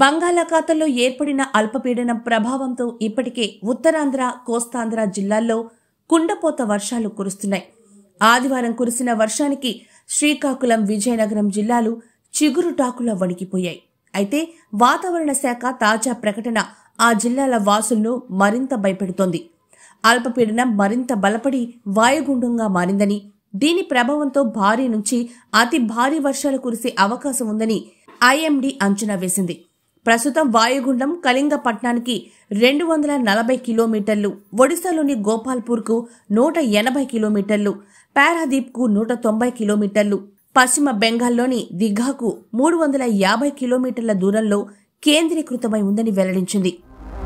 బంగాళాఖాతంలో ఏర్పడిన అల్పపీడనం ప్రభావంతో ఇప్పటికే ఉత్తరాంధ్ర కోస్తాంధ్ర జిల్లాల్లో కుండపోత వర్షాలు కురుస్తున్నాయి ఆదివారం కురిసిన వర్షానికి శ్రీకాకుళం విజయనగరం జిల్లాలు చిగురుటాకులా వణికిపోయాయి అయితే వాతావరణ శాఖ తాజా ప్రకటన ఆ జిల్లాల వాసులను మరింత భయపెడుతోంది అల్పపీడనం మరింత బలపడి వాయుగుండంగా మారిందని దీని ప్రభావంతో భారీ నుంచి అతి భారీ వర్షాలు కురిసే అవకాశం ఉందని ఐఎండీ అంచనా వేసింది ప్రస్తుతం వాయుగుండం కళింగపట్నానికి రెండు వందల నలభై కిలోమీటర్లు ఒడిశాలోని గోపాల్పూర్కు నూట ఎనభై కిలోమీటర్లు పారాదీప్కు నూట తొంభై కిలోమీటర్లు పశ్చిమ బెంగాల్లోని దిఘాకు మూడు వందల యాభై కిలోమీటర్ల దూరంలో కేంద్రీకృతమై ఉందని వెల్లడించింది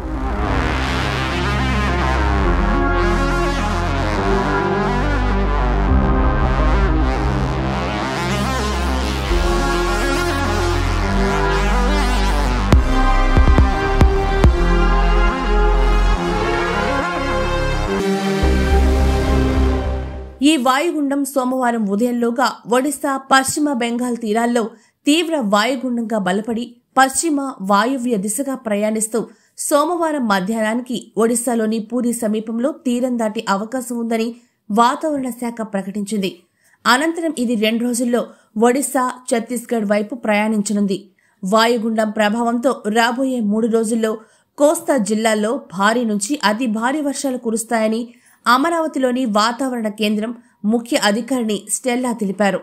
ఈ వాయుగుండం సోమవారం ఉదయంలోగా ఒడిశా పశ్చిమ బెంగాల్ తీరాల్లో తీవ్ర వాయుగుండంగా బలపడి పశ్చిమ వాయువ్య దిశగా ప్రయాణిస్తూ సోమవారం మధ్యాహ్నానికి ఒడిశాలోని పూరి సమీపంలో తీరం దాటి అవకాశం ఉందని వాతావరణ శాఖ ప్రకటించింది అనంతరం ఇది రెండు రోజుల్లో ఒడిశా ఛత్తీస్గఢ్ వైపు ప్రయాణించనుంది వాయుగుండం ప్రభావంతో రాబోయే మూడు రోజుల్లో కోస్తా జిల్లాల్లో భారీ నుంచి అతి భారీ వర్షాలు కురుస్తాయని అమరావతిలోని వాతావరణ కేంద్రం ముఖ్య అధికారిని స్టెల్లా తెలిపారు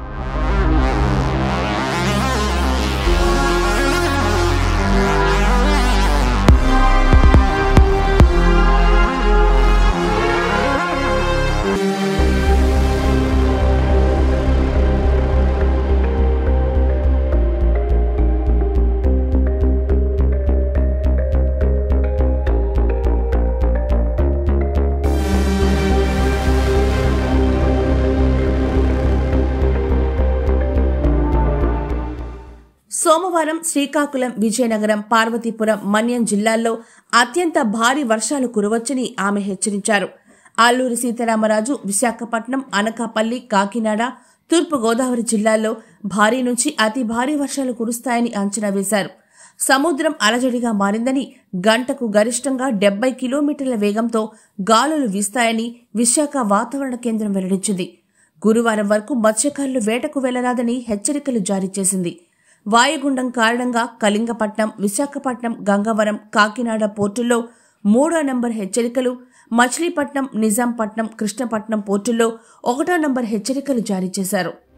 సోమవారం శ్రీకాకుళం విజయనగరం పార్వతీపురం మన్యం జిల్లాల్లో అత్యంత భారీ వర్షాలు కురవచ్చని ఆమె హెచ్చరించారు అల్లూరి సీతారామరాజు విశాఖపట్నం అనకాపల్లి కాకినాడ తూర్పు గోదావరి జిల్లాల్లో భారీ నుంచి అతి భారీ వర్షాలు కురుస్తాయని అంచనా వేశారు సముద్రం అలజడిగా మారిందని గంటకు గరిష్టంగా డెబ్బై కిలోమీటర్ల వేగంతో గాలులు వీస్తాయని విశాఖ వాతావరణ కేంద్రం వెల్లడించింది గురువారం వరకు మత్స్యకారులు వేటకు వెళ్లరాదని హెచ్చరికలు జారీ చేసింది వాయుగుండం కారణంగా కళింగపట్నం విశాఖపట్నం గంగవరం కాకినాడ పోర్టుల్లో మూడో నంబర్ హెచ్చరికలు మచిలీపట్నం నిజాంపట్నం కృష్ణపట్నం పోర్టుల్లో ఒకటో నంబర్ హెచ్చరికలు జారీ చేశారు